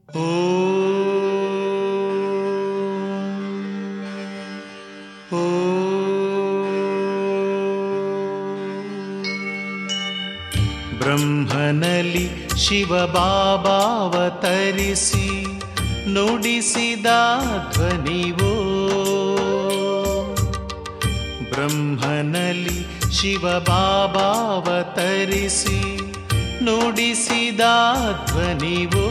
ಬ್ರಹ್ಮನಲ್ಲಿ ಶಿವಬಾಬಾವತರಿಸಿ ನುಡಿಸಿದ ಧ್ವನಿವೋ ಬ್ರಹ್ಮನಲ್ಲಿ ಶಿವಬಾಬಾವತರಿಸಿ ನುಡಿಸಿದ ಧ್ವನಿವೋ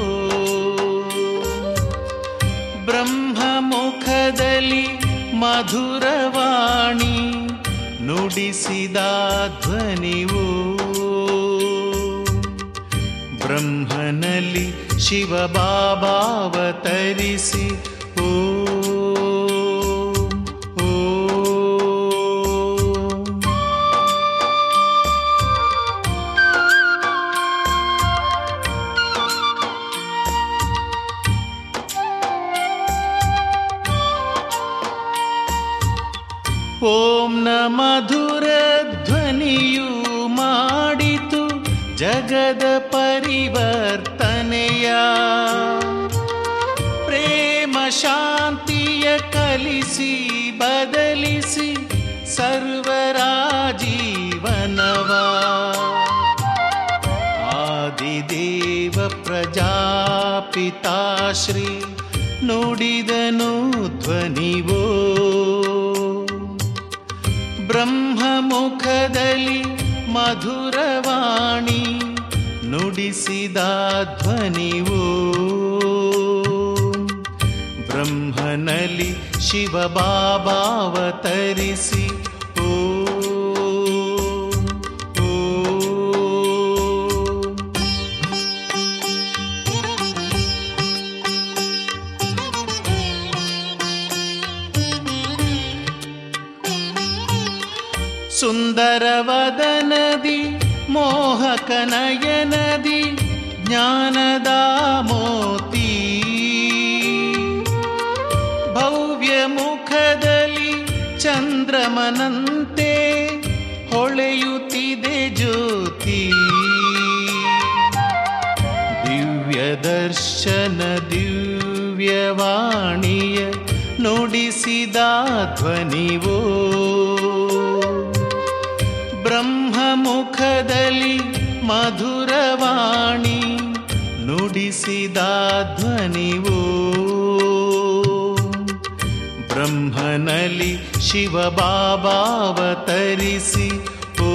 ಬ್ರಹ್ಮಮುಖದಲ್ಲಿ ಮಧುರವಾಣಿ ನುಡಿಸಿದ ಧ್ವನಿವೋ ಬ್ರಹ್ಮನಲ್ಲಿ ಶಿವಬಾಬಾವತರಿಸಿ ಓ ಓ ಓಂನ ಮಧುರ ಧ್ವನಿಯು ಮಾಡಿತು ಜಗದ ಪರಿವರ್ತನೆಯ ಪ್ರೇಮ ಶಾಂತಿಯ ಕಲಿಸಿ ಬದಲಿಸಿ ಸರ್ವರ ಜೀವನವ ಆದಿದೇವ ಪ್ರಜಾಪಿತಾಶ್ರೀ ನುಡಿದನು ಧ್ವನಿವೋ ಬ್ರಹ್ಮಮುಖದಲ್ಲಿ ಮಧುರವಾಣಿ ನುಡಿಸಿದ ಧ್ವನಿವೋ ಬ್ರಹ್ಮನಲ್ಲಿ ಶಿವಬಾಬಾವತರಿಸಿ ಓ ಓ ಸುಂದರವದನದಿ ಮೋಹಕನಯನದಿ ಜ್ಞಾನದ ಮೋತಿ ಭವ್ಯ ಮುಖದಲ್ಲಿ ಚಂದ್ರಮನಂತೆ ಹೊಳೆಯುತ್ತಿದೆ ಜ್ಯೋತಿ ದಿವ್ಯ ದರ್ಶನ ದಿವ್ಯವಾಣಿಯ ನುಡಿಸಿದ ಧ್ವನಿವೋ ಬ್ರಹ್ಮಮುಖದಲ್ಲಿ ಮಧುರವಾಣಿ ನುಡಿಸಿದ ಧ್ವನಿವೋ ಬ್ರಹ್ಮನಲ್ಲಿ ಶಿವಬಾಬಾವತರಿಸಿ ಓ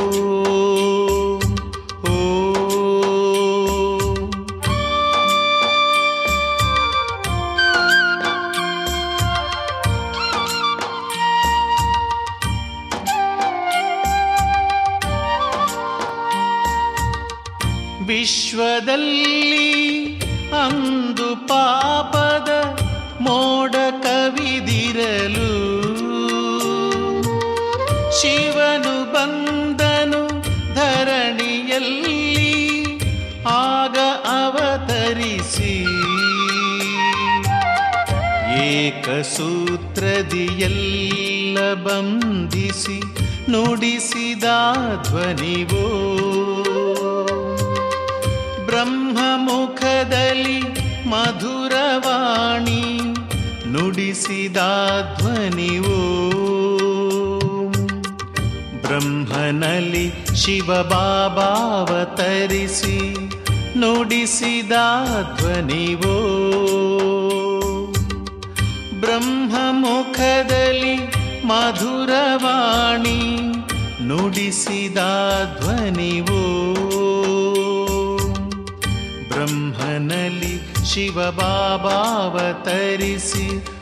ಓ ವಿಶ್ವದಲ್ಲಿ ಅಂದು ಪಾಪದ ಮೋಡ ಕವಿದಿರಲು ಶಿವನು ಬಂದನು ಧರಣಿಯಲ್ಲಿ ಆಗ ಅವತರಿಸಿ ಏಕಸೂತ್ರದಿಯೆಲ್ಲ ಬಂಧಿಸಿ ನುಡಿಸಿದ ಧ್ವನಿವೋ ಬ್ರಹ್ಮಮುಖದಲ್ಲಿ ಮಧುರವಾಣಿ ನುಡಿಸಿದ ಧ್ವನಿವೋ ಬ್ರಹ್ಮನಲ್ಲಿ ಶಿವಬಾಬಾವತರಿಸಿ ನುಡಿಸಿದ ಧ್ವನಿವೋ ಬ್ರಹ್ಮಮುಖದಲ್ಲಿ ಮಧುರವಾಣಿ ನುಡಿಸಿದ ಧ್ವನಿವೋ ಬ್ರಹ್ಮನಲ್ಲಿ ಶಿವಬಾಬಾವತರಿಸಿ